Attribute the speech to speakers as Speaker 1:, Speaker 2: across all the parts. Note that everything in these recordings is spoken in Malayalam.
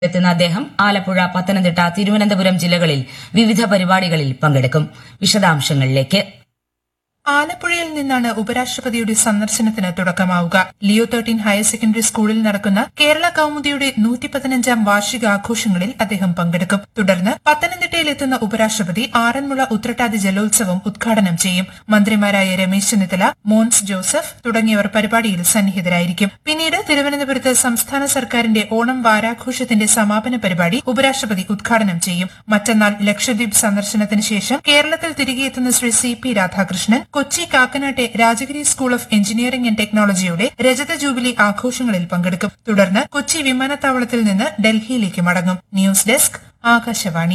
Speaker 1: എത്തുന്ന അദ്ദേഹം ആലപ്പുഴ പത്തനംതിട്ട തിരുവനന്തപുരം ജില്ലകളിൽ വിവിധ പരിപാടികളിൽ പങ്കെടുക്കും വിശദാംശങ്ങളിലേക്ക്
Speaker 2: ആലപ്പുഴയിൽ നിന്നാണ് ഉപരാഷ്ട്രപതിയുടെ സന്ദർശനത്തിന് തുടക്കമാവുക ലിയോ തേർട്ടീൻ ഹയർ സെക്കൻഡറി സ്കൂളിൽ നടക്കുന്ന കേരള കൌമുദിയുടെ നൂറ്റി പതിനഞ്ചാം വാർഷികാഘോഷങ്ങളിൽ അദ്ദേഹം പങ്കെടുക്കും തുടർന്ന് പത്തനംതിട്ടയിലെത്തുന്ന ഉപരാഷ്ട്രപതി ആറന്മുള ഉത്രട്ടാതി ജലോത്സവം ഉദ്ഘാടനം ചെയ്യും മന്ത്രിമാരായ രമേശ് ചെന്നിത്തല മോൻസ് ജോസഫ് തുടങ്ങിയവർ പരിപാടിയിൽ സന്നിഹിതരായിരിക്കും പിന്നീട് തിരുവനന്തപുരത്ത് സംസ്ഥാന സർക്കാരിന്റെ ഓണം വാരാഘോഷത്തിന്റെ സമാപന പരിപാടി ഉപരാഷ്ട്രപതി ഉദ്ഘാടനം ചെയ്യും മറ്റന്നാൾ ലക്ഷദ്വീപ് സന്ദർശനത്തിന് ശേഷം കേരളത്തിൽ തിരികെ എത്തുന്ന ശ്രീ സി പി രാധാകൃഷ്ണൻ കൊച്ചി കാക്കനാട്ടെ Rajagiri school of engineering and ടെക്നോളജിയുടെ രജത ജൂബിലി ആഘോഷങ്ങളിൽ പങ്കെടുക്കും തുടർന്ന് കൊച്ചി വിമാനത്താവളത്തിൽ നിന്ന് ഡൽഹിയിലേക്ക് മടങ്ങും ന്യൂസ് ഡെസ്ക് ആകാശവാണി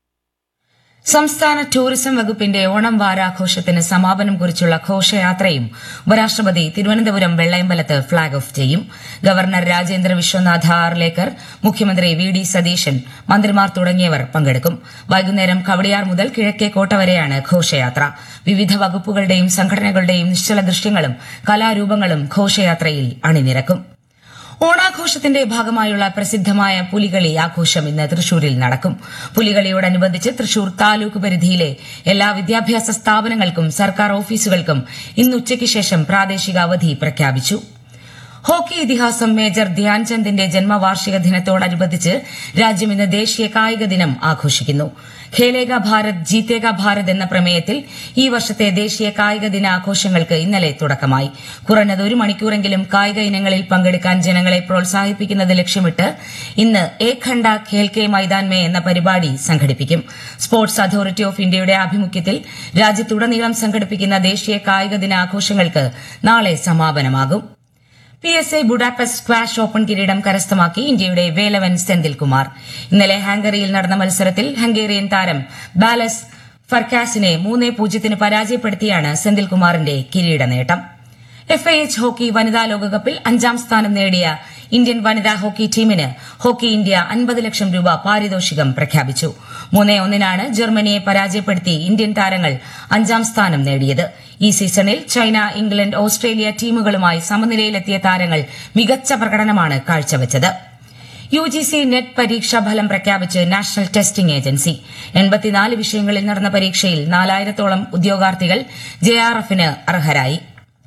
Speaker 1: സംസ്ഥാന ടൂറിസം വകുപ്പിന്റെ ഓണം വാരാഘോഷത്തിന് സമാപനം കുറിച്ചുള്ള ഘോഷയാത്രയും ഉപരാഷ്ട്രപതി തിരുവനന്തപുരം വെള്ളയമ്പലത്ത് ഫ്ളാഗ് ഓഫ് ചെയ്യും ഗവർണർ രാജേന്ദ്ര വിശ്വനാഥ ആർലേക്കർ മുഖ്യമന്ത്രി വി ഡി സതീശൻ മന്ത്രിമാർ തുടങ്ങിയവർ പങ്കെടുക്കും വൈകുന്നേരം കവടിയാർ മുതൽ കിഴക്കേക്കോട്ട വരെയാണ് ഘോഷയാത്ര വിവിധ വകുപ്പുകളുടെയും സംഘടനകളുടെയും നിശ്ചല ദൃശ്യങ്ങളും കലാരൂപങ്ങളും ഘോഷയാത്രയിൽ അണിനിരക്കും ഓണാഘോഷത്തിന്റെ ഭാഗമായുള്ള പ്രസിദ്ധമായ പുലികളി ആഘോഷം ഇന്ന് തൃശൂരിൽ നടക്കും പുലികളിയോടനുബന്ധിച്ച് തൃശൂർ താലൂക്ക് പരിധിയിലെ എല്ലാ വിദ്യാഭ്യാസ സ്ഥാപനങ്ങൾക്കും സർക്കാർ ഓഫീസുകൾക്കും ഇന്ന് ഉച്ചയ്ക്ക് ശേഷം പ്രാദേശിക അവധി പ്രഖ്യാപിച്ചു ഹോക്കി ഇതിഹാസം മേജർ ധ്യാൻചന്ദിന്റെ ജന്മവാർഷിക ദിനത്തോടനുബന്ധിച്ച് രാജ്യം ഇന്ന് ദേശീയ കായിക ദിനം ആഘോഷിക്കുന്നു ഖേലേഗ ഭാരത് ജീതേഗ ഭാരത് എന്ന പ്രമേയത്തിൽ ഈ വർഷത്തെ ദേശീയ കായിക ദിനാഘോഷങ്ങൾക്ക് ഇന്നലെ തുടക്കമായി കുറഞ്ഞത് ഒരു മണിക്കൂറെങ്കിലും കായിക ഇനങ്ങളിൽ പങ്കെടുക്കാൻ ജനങ്ങളെ പ്രോത്സാഹിപ്പിക്കുന്നത് ലക്ഷ്യമിട്ട് ഇന്ന് ഏക് ഘണ്ട ഖേൽ കെ മൈതാൻ മേ എന്ന പരിപാടി സംഘടിപ്പിക്കും സ്പോർട്സ് അതോറിറ്റി ഓഫ് ഇന്ത്യയുടെ ആഭിമുഖ്യത്തിൽ രാജ്യത്തുടനീളം സംഘടിപ്പിക്കുന്ന ദേശീയ കായിക ദിനാഘോഷങ്ങൾക്ക് നാളെ സമാപനമാകും P S I Budapest squash open കിരീടം കരസ്ഥമാക്കി ഇന്ത്യയുടെ വേലവൻ സെന്തിൽകുമാർ ഇന്നലെ ഹാംഗറിയിൽ നടന്ന മത്സരത്തിൽ ഹംഗേറിയൻ താരം ബാലസ് ഫർക്കാസിനെ മൂന്നേ പൂജ്യത്തിന് പരാജയപ്പെടുത്തിയാണ് സെന്തിൽകുമാറിന്റെ കിരീട നേട്ടം എഫ് ഐ എച്ച് ഹോക്കി വനിതാ ലോകകപ്പിൽ അഞ്ചാം സ്ഥാനം നേടിയ ഇന്ത്യൻ വനിതാ ഹോക്കി ടീമിന് ഹോക്കി ഇന്ത്യ അൻപത് ലക്ഷം രൂപ പാരിതോഷികം പ്രഖ്യാപിച്ചു മൂന്നേ ഒന്നിനാണ് ജർമ്മനിയെ പരാജയപ്പെടുത്തി ഇന്ത്യൻ താരങ്ങൾ അഞ്ചാം സ്ഥാനം നേടിയത് ഈ സീസണിൽ ചൈന ഇംഗ്ലണ്ട് ഓസ്ട്രേലിയ ടീമുകളുമായി സമനിലയിലെത്തിയ താരങ്ങൾ മികച്ച പ്രകടനമാണ് കാഴ്ചവച്ചത് യുജിസി നെറ്റ് പരീക്ഷാ ഫലം പ്രഖ്യാപിച്ച് നാഷണൽ ടെസ്റ്റിംഗ് ഏജൻസി എൺപത്തിനാല് വിഷയങ്ങളിൽ നടന്ന പരീക്ഷയിൽ നാലായിരത്തോളം ഉദ്യോഗാർത്ഥികൾ ജെആർഎഫിന് അർഹരായി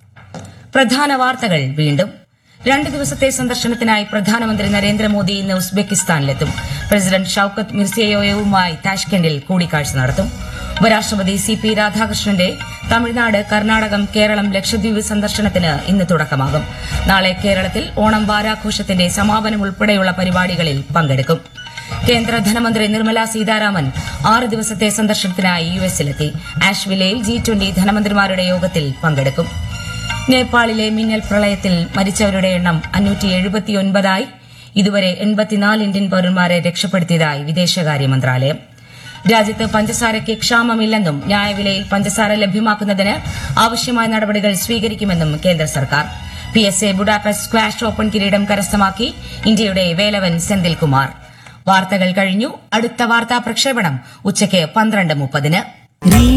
Speaker 1: പ്രധാന വാർത്തകൾ വീണ്ടും രണ്ട് ദിവസത്തെ സന്ദർശനത്തിനായി പ്രധാനമന്ത്രി നരേന്ദ്രമോദി ഇന്ന് ഉസ്ബെക്കിസ്ഥാനിലെത്തും പ്രസിഡന്റ് ഷൌക്കത്ത് മിർസിയോയേവുമായി താഷ്കെൻഡിൽ കൂടിക്കാഴ്ച നടത്തും ഉപരാഷ്ട്രപതി സി പി രാധാകൃഷ്ണന്റെ തമിഴ്നാട് കർണാടകം കേരളം ലക്ഷദ്വീപ് സന്ദർശനത്തിന് ഇന്ന് തുടക്കമാകും നാളെ കേരളത്തിൽ ഓണം വാരാഘോഷത്തിന്റെ സമാപനം ഉൾപ്പെടെയുള്ള പരിപാടികളിൽ പങ്കെടുക്കും കേന്ദ്ര ധനമന്ത്രി നിർമ്മല സീതാരാമൻ ആറ് ദിവസത്തെ സന്ദർശനത്തിനായി യുഎസിലെത്തി ആഷ്വിലയിൽ ജി ട്വന്റി ധനമന്ത്രിമാരുടെ യോഗത്തിൽ പങ്കെടുക്കും നേപ്പാളിലെ മിന്നൽ പ്രളയത്തിൽ മരിച്ചവരുടെ എണ്ണം അഞ്ഞൂറ്റി എഴുപത്തിയൊൻപതായി ഇതുവരെ എൺപത്തിനാല് ഇന്ത്യൻ പൌരന്മാരെ രക്ഷപ്പെടുത്തിയതായി വിദേശകാര്യ മന്ത്രാലയം രാജ്യത്ത് പഞ്ചസാരയ്ക്ക് ക്ഷാമമില്ലെന്നും ന്യായവിലയിൽ പഞ്ചസാര ലഭ്യമാക്കുന്നതിന് ആവശ്യമായ നടപടികൾ സ്വീകരിക്കുമെന്നും കേന്ദ്ര സർക്കാർ P S A Budapest squash open കിരീടം കരസ്ഥമാക്കി ഇന്ത്യയുടെ വേലവൻ സെന്തിൽകുമാർ വാർത്തകൾ കഴിഞ്ഞു അടുത്ത വാർത്താ പ്രക്ഷേപണം ഉച്ചയ്ക്ക് പന്ത്രണ്ട് മുപ്പതിന്